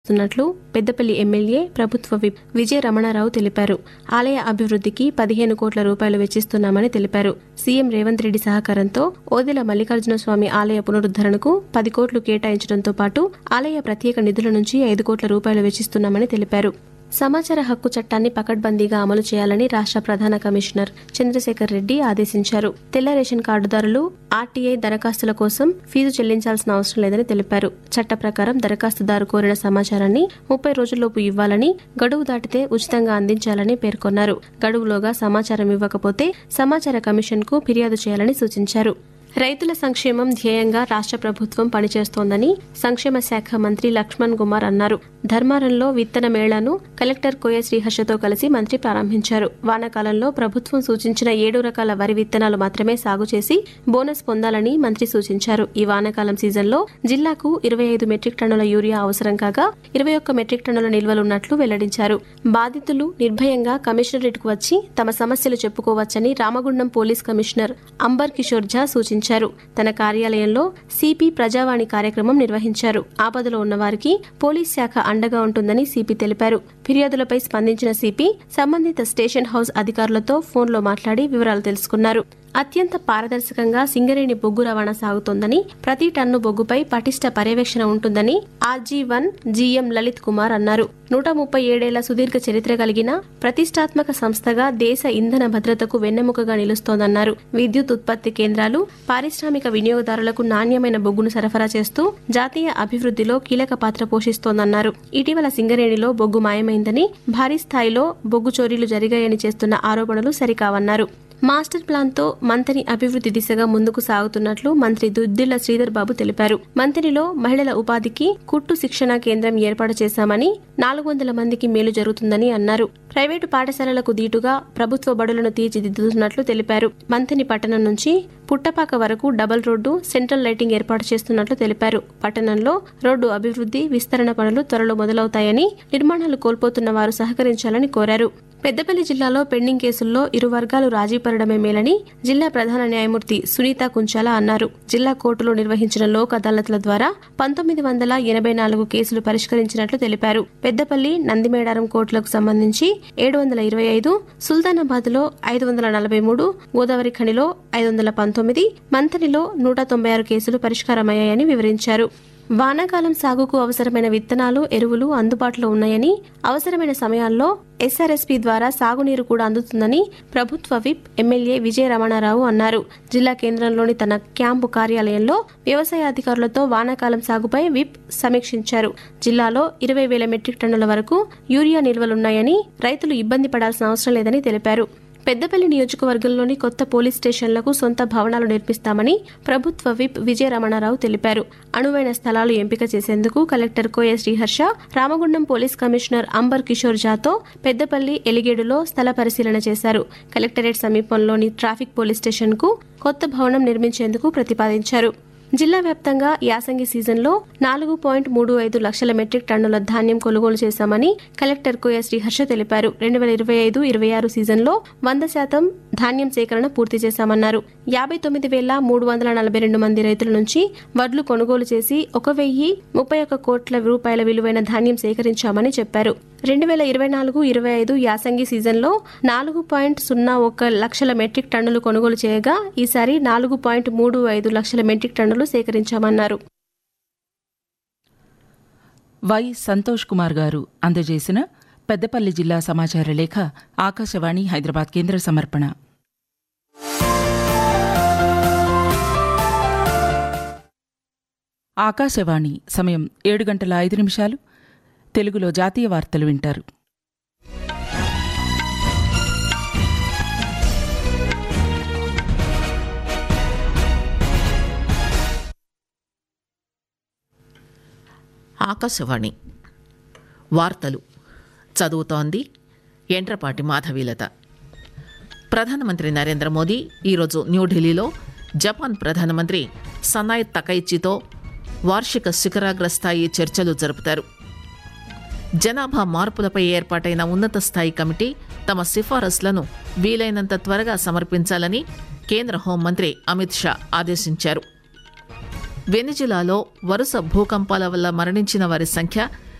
చేస్తున్నట్లు పెద్దపల్లి ఎమ్మెల్యే ప్రభుత్వ విప్ విజయ రమణారావు తెలిపారు ఆలయ అభివృద్ధికి పదిహేను కోట్ల రూపాయలు వెచ్చిస్తున్నామని తెలిపారు సీఎం రేవంత్ రెడ్డి సహకారంతో ఓదెల మల్లికార్జున స్వామి ఆలయ పునరుద్ధరణకు పది కోట్లు కేటాయించడంతో పాటు ఆలయ ప్రత్యేక నిధుల నుంచి ఐదు కోట్ల రూపాయలు వెచ్చిస్తున్నామని తెలిపారు సమాచార హక్కు చట్టాన్ని పకడ్బందీగా అమలు చేయాలని రాష్ట్ర ప్రధాన కమిషనర్ చంద్రశేఖర్ రెడ్డి ఆదేశించారు తెల్ల రేషన్ కార్డుదారులు ఆర్టీఐ దరఖాస్తుల కోసం ఫీజు చెల్లించాల్సిన అవసరం లేదని తెలిపారు చట్ట ప్రకారం దరఖాస్తుదారు కోరిన సమాచారాన్ని ముప్పై రోజుల్లోపు ఇవ్వాలని గడువు దాటితే ఉచితంగా అందించాలని పేర్కొన్నారు గడువులోగా సమాచారం ఇవ్వకపోతే సమాచార కమిషన్ కు ఫిర్యాదు చేయాలని సూచించారు రైతుల సంక్షేమం ధ్యేయంగా రాష్ట్ర ప్రభుత్వం పనిచేస్తోందని సంక్షేమ శాఖ మంత్రి లక్ష్మణ్ కుమార్ అన్నారు ధర్మారంలో విత్తన మేళాను కలెక్టర్ కోయ శ్రీహర్షతో కలిసి మంత్రి ప్రారంభించారు వానాకాలంలో ప్రభుత్వం సూచించిన ఏడు రకాల వరి విత్తనాలు మాత్రమే సాగు చేసి బోనస్ పొందాలని మంత్రి సూచించారు ఈ వానాకాలం సీజన్లో జిల్లాకు ఇరవై ఐదు మెట్రిక్ టన్నుల యూరియా అవసరం కాగా ఇరవై ఒక్క మెట్రిక్ టన్నుల నిల్వలున్నట్లు వెల్లడించారు బాధితులు నిర్భయంగా కమిషనరేట్కు వచ్చి తమ సమస్యలు చెప్పుకోవచ్చని రామగుండం పోలీస్ కమిషనర్ అంబర్ కిషోర్ ఝా సూచించారు తన కార్యాలయంలో సిపి ప్రజావాణి కార్యక్రమం నిర్వహించారు ఆపదలో ఉన్న వారికి పోలీస్ శాఖ అండగా ఉంటుందని సిపి తెలిపారు ఫిర్యాదులపై స్పందించిన సిపి సంబంధిత స్టేషన్ హౌస్ అధికారులతో ఫోన్లో మాట్లాడి వివరాలు తెలుసుకున్నారు అత్యంత పారదర్శకంగా సింగరేణి బొగ్గు రవాణా సాగుతోందని ప్రతి టన్ను బొగ్గుపై పటిష్ట పర్యవేక్షణ ఉంటుందని RG one GM Lalit Kumar అన్నారు నూట ముప్పై ఏడేళ్ల సుదీర్ఘ చరిత్ర కలిగిన ప్రతిష్టాత్మక సంస్థగా దేశ ఇంధన భద్రతకు వెన్నెముకగా నిలుస్తోందన్నారు విద్యుత్ ఉత్పత్తి కేంద్రాలు పారిశ్రామిక వినియోగదారులకు నాణ్యమైన బొగ్గును సరఫరా చేస్తూ జాతీయ అభివృద్ధిలో కీలక పాత్ర పోషిస్తోందన్నారు ఇటీవల సింగరేణిలో బొగ్గు మాయమైందని భారీ స్థాయిలో బొగ్గు చోరీలు జరిగాయని చేస్తున్న ఆరోపణలు సరికావన్నారు మాస్టర్ ప్లాన్ తో మంతని అభివృద్ధి దిశగా ముందుకు సాగుతున్నట్లు మంత్రి దుద్దిళ్ల శ్రీధర్ బాబు తెలిపారు మంతనిలో మహిళల ఉపాధికి కుట్టు శిక్షణా కేంద్రం ఏర్పాటు చేశామని నాలుగు వందల మందికి మేలు జరుగుతుందని అన్నారు ప్రైవేటు పాఠశాలలకు దీటుగా ప్రభుత్వ బడులను తీర్చిదిద్దుతున్నట్లు తెలిపారు మంతని పట్టణం నుంచి పుట్టపాక వరకు డబల్ రోడ్డు సెంట్రల్ లైటింగ్ ఏర్పాటు చేస్తున్నట్లు తెలిపారు పట్టణంలో రోడ్డు అభివృద్ధి విస్తరణ పనులు త్వరలో మొదలవుతాయని నిర్మాణాలు కోల్పోతున్న వారు సహకరించాలని కోరారు పెద్దపల్లి జిల్లాలో పెండింగ్ కేసుల్లో ఇరు వర్గాలు రాజీ పడడమే మేలని జిల్లా ప్రధాన న్యాయమూర్తి సునీత కుంచాల అన్నారు జిల్లా కోర్టులో నిర్వహించిన లోక్ అదాలత్ల ద్వారా పంతొమ్మిది వందల ఎనభై నాలుగు కేసులు పరిష్కరించినట్లు తెలిపారు పెద్దపల్లి నందిమేడారం కోర్టులకు సంబంధించి ఏడు వందల ఇరవై ఐదు సుల్తానాబాద్ లో ఐదు వందల నలభై మూడు గోదావరి ఖనిలో ఐదు వందల పంతొమ్మిది మంథనిలో నూట తొంభై ఆరు కేసులు పరిష్కారమయ్యాయని వివరించారు వానాకాలం సాగుకు అవసరమైన విత్తనాలు ఎరువులు అందుబాటులో ఉన్నాయని అవసరమైన సమయాల్లో ఎస్ఆర్ఎస్పీ ద్వారా సాగునీరు కూడా అందుతుందని ప్రభుత్వ విప్ ఎమ్మెల్యే విజయ రమణారావు అన్నారు జిల్లా కేంద్రంలోని తన క్యాంపు కార్యాలయంలో వ్యవసాయ అధికారులతో వానాకాలం సాగుపై విప్ సమీక్షించారు జిల్లాలో ఇరవై వేల మెట్రిక్ టన్నుల వరకు యూరియా నిల్వలున్నాయని రైతులు ఇబ్బంది పడాల్సిన అవసరం లేదని తెలిపారు పెద్దపల్లి నియోజకవర్గంలోని కొత్త పోలీస్ స్టేషన్లకు సొంత భవనాలు నిర్మిస్తామని ప్రభుత్వ విప్ విజయ రమణారావు తెలిపారు అనువైన స్థలాలు ఎంపిక చేసేందుకు collector Koya Sriharsha Ramagundam police commissioner Amber Kishore జాతో పెద్దపల్లి ఎలిగేడులో స్థల పరిశీలన చేశారు కలెక్టరేట్ సమీపంలోని ట్రాఫిక్ పోలీస్ స్టేషన్కు కొత్త భవనం నిర్మించేందుకు ప్రతిపాదించారు జిల్లా వ్యాప్తంగా యాసంగి సీజన్లో నాలుగు పాయింట్ మూడు ఐదు లక్షల మెట్రిక్ టన్నుల ధాన్యం కొనుగోలు చేశామని కలెక్టర్ కోయ శ్రీహర్ష తెలిపారు రెండు వేల ఇరవై ఐదు ఇరవై ఆరు సీజన్లో వంద శాతం ధాన్యం సేకరణ పూర్తి చేశామన్నారు యాభై తొమ్మిది వేల మూడు వందల నలభై రెండు మంది రైతుల నుంచి వడ్లు కొనుగోలు చేసి ఒక వెయ్యి ముప్పై ఒక్క కోట్ల రూపాయల విలువైన ధాన్యం సేకరించామని చెప్పారు రెండు వేల ఇరవై నాలుగు ఇరవై ఐదు యాసంగి సీజన్లో నాలుగు పాయింట్ సున్నా ఒక లక్షల మెట్రిక్ టన్నులు కొనుగోలు చేయగా ఈసారి నాలుగు పాయింట్ మూడు ఐదు లక్షల మెట్రిక్ టన్నులు సేకరించామన్నారు వై సంతోష్ కుమార్ గారు అందజేసిన పెద్దపల్లి జిల్లా సమాచార లేఖ ఆకాశవాణి హైదరాబాద్ కేంద్ర సమర్పణ ఆకాశవాణి సమయం ఏడు గంటల ఐదు నిమిషాలు తెలుగులో జాతీయ వార్తలు వింటారు ఆకాశవాణి వార్తలు చదువుతోంది ఎండ్రపాటి మాధవీలత ప్రధానమంత్రి నరేంద్ర మోదీ ఈరోజు న్యూఢిల్లీలో జపాన్ ప్రధానమంత్రి సనాయ్ తకైచితో వార్షిక శిఖరాగ్ర స్థాయి చర్చలు జరుపుతారు జనాభా మార్పులపై ఏర్పాటైన ఉన్నత స్థాయి కమిటీ తమ సిఫారసులను వీలైనంత త్వరగా సమర్పించాలని కేంద్ర హోంమంత్రి అమిత్ షా ఆదేశించారు వెనిజులాలో వరుస భూకంపాల వల్ల మరణించిన వారి సంఖ్య